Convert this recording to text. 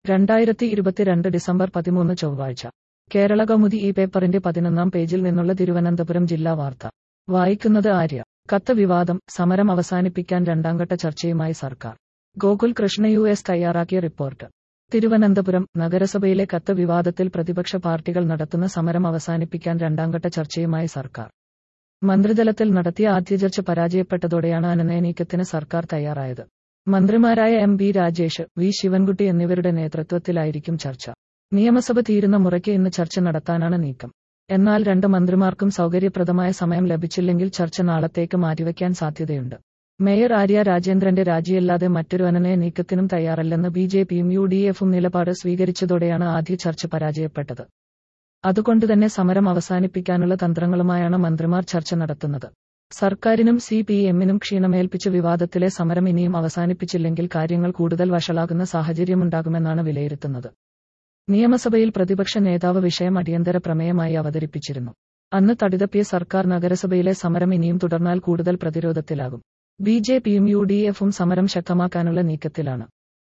രണ്ടായിരത്തി ഇരുപത്തിരണ്ട് ഡിസംബർ പതിമൂന്ന് ചൊവ്വാഴ്ച കേരള കൗമുദി ഈ പേപ്പറിന്റെ പതിനൊന്നാം പേജിൽ നിന്നുള്ള തിരുവനന്തപുരം ജില്ലാ വാർത്ത വായിക്കുന്നത് ആര്യ കത്ത് വിവാദം സമരം അവസാനിപ്പിക്കാൻ രണ്ടാംഘട്ട ചർച്ചയുമായി സർക്കാർ ഗോകുൽ കൃഷ്ണ യു എസ് തയ്യാറാക്കിയ റിപ്പോർട്ട് തിരുവനന്തപുരം നഗരസഭയിലെ കത്ത് വിവാദത്തിൽ പ്രതിപക്ഷ പാർട്ടികൾ നടത്തുന്ന സമരം അവസാനിപ്പിക്കാൻ രണ്ടാംഘട്ട ചർച്ചയുമായി സർക്കാർ മന്ത്രിതലത്തിൽ നടത്തിയ ആദ്യ ചർച്ച പരാജയപ്പെട്ടതോടെയാണ് അനനയ നീക്കത്തിന് സർക്കാർ തയ്യാറായത് മന്ത്രിമാരായ M B Rajesh V Sivankutty എന്നിവരുടെ നേതൃത്വത്തിലായിരിക്കും ചർച്ച നിയമസഭ തീരുന്ന മുറയ്ക്ക് ഇന്ന് ചർച്ച നടത്താനാണ് നീക്കം എന്നാൽ രണ്ട് മന്ത്രിമാർക്കും സൗകര്യപ്രദമായ സമയം ലഭിച്ചില്ലെങ്കിൽ ചർച്ച നാളത്തേക്ക് മാറ്റിവെക്കാൻ സാധ്യതയുണ്ട് മേയർ ആര്യ രാജേന്ദ്രന്റെ രാജിയല്ലാതെ മറ്റൊരു അനനയ നീക്കത്തിനും തയ്യാറല്ലെന്ന് ബി ജെ പിയും യു ഡി എഫും നിലപാട് സ്വീകരിച്ചതോടെയാണ് ആദ്യ ചർച്ച പരാജയപ്പെട്ടത് അതുകൊണ്ടുതന്നെ സമരം അവസാനിപ്പിക്കാനുള്ള തന്ത്രങ്ങളുമായാണ് മന്ത്രിമാർ ചർച്ച നടത്തുന്നത് സർക്കാരിനും സി പി എമ്മിനും ക്ഷീണമേൽപ്പിച്ച വിവാദത്തിലെ സമരം ഇനിയും അവസാനിപ്പിച്ചില്ലെങ്കിൽ കാര്യങ്ങൾ കൂടുതൽ വഷളാകുന്ന സാഹചര്യമുണ്ടാകുമെന്നാണ് വിലയിരുത്തുന്നത് നിയമസഭയിൽ പ്രതിപക്ഷ നേതാവ് വിഷയം അടിയന്തര പ്രമേയമായി അവതരിപ്പിച്ചിരുന്നു അന്ന് തടിതപ്പിയ സർക്കാർ നഗരസഭയിലെ സമരം ഇനിയും തുടർന്നാൽ കൂടുതൽ പ്രതിരോധത്തിലാകും ബി ജെ പിയും യു ഡി എഫും സമരം ശക്തമാക്കാനുള്ള നീക്കത്തിലാണ്